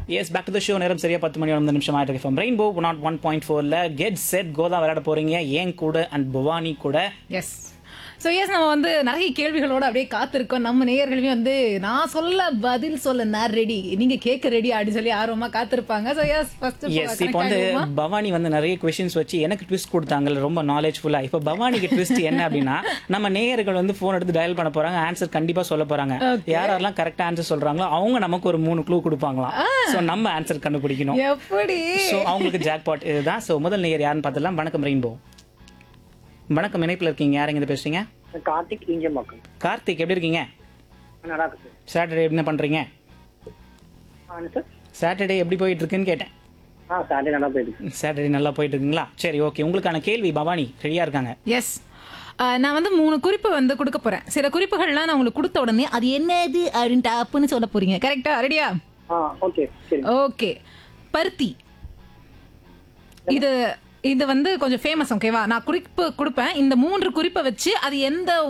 S back to the show நேரம் சரியா பத்து மணி ஒன்பது நிமிஷம் ஆயிட்டு இருக்கு ரெயின்போ நாட் ஒன் பாயிண்ட் ஃபோர்ல கெட் செட் கோதா விளையாட போறீங்க ஏன் கூட அண்ட் புவானி கூட எஸ் ஸோ எஸ் நம்ம வந்து நிறைய கேள்விகளோட அப்படியே காத்திருக்கோம் நம்ம நேயர்களுமே வந்து நான் சொல்ல பதில் சொல்ல நான் ரெடி நீங்க கேட்க ரெடி அப்படின்னு சொல்லி ஆர்வமா காத்திருப்பாங்க ஸோ எஸ் ஃபர்ஸ்ட் எஸ் இப்போ வந்து பவானி வந்து நிறைய கொஷின்ஸ் வச்சு எனக்கு ட்விஸ்ட் கொடுத்தாங்கல்ல ரொம்ப நாலேஜ்ஃபுல்லா இப்போ பவானிக்கு ட்விஸ்ட் என்ன அப்படின்னா நம்ம நேயர்கள் வந்து ஃபோன் எடுத்து டயல் பண்ண போறாங்க ஆன்சர் கண்டிப்பா சொல்ல போறாங்க யார் யாரெல்லாம் கரெக்டா ஆன்சர் சொல்றாங்களோ அவங்க நமக்கு ஒரு மூணு க்ளூ கொடுப்பாங்களாம் ஸோ நம்ம ஆன்சர் கண்டுபிடிக்கணும் எப்படி ஸோ அவங்களுக்கு ஜாக்பாட் இதுதான் ஸோ முதல் நேயர் யாருன்னு பார்த்துலாம் வணக்கம் ரெயின்போ வணக்கம் இணைப்பில் இருக்கீங்க யார் எங்க பேசுறீங்க கார்த்திக் இங்கம்பாக்கம் கார்த்திக் எப்படி இருக்கீங்க நல்லா இருக்கு சார் சாட்டர்டே என்ன பண்றீங்க ஆ சார் சாட்டர்டே எப்படி போயிட்டு இருக்குன்னு கேட்டேன் ஆ சாட்டர்டே நல்லா போயிருக்கு சாட்டர்டே நல்லா போயிட்டு இருக்குங்களா சரி ஓகே உங்களுக்கான கேள்வி பவானி ரெடியா இருக்காங்க எஸ் நான் வந்து மூணு குறிப்பு வந்து கொடுக்க போறேன் சில குறிப்புகள்லாம் நான் உங்களுக்கு கொடுத்த உடனே அது என்னது அப்படின்ட்டு அப்புன்னு சொல்ல போறீங்க கரெக்டா ரெடியா ஆ ஓகே சரி ஓகே பருத்தி இது இது வந்து கொஞ்சம் ஃபேமஸ் ஓகேவா நான் குறிப்பு கொடுப்பேன் இந்த மூன்று குறிப்பை வச்சு அது எந்த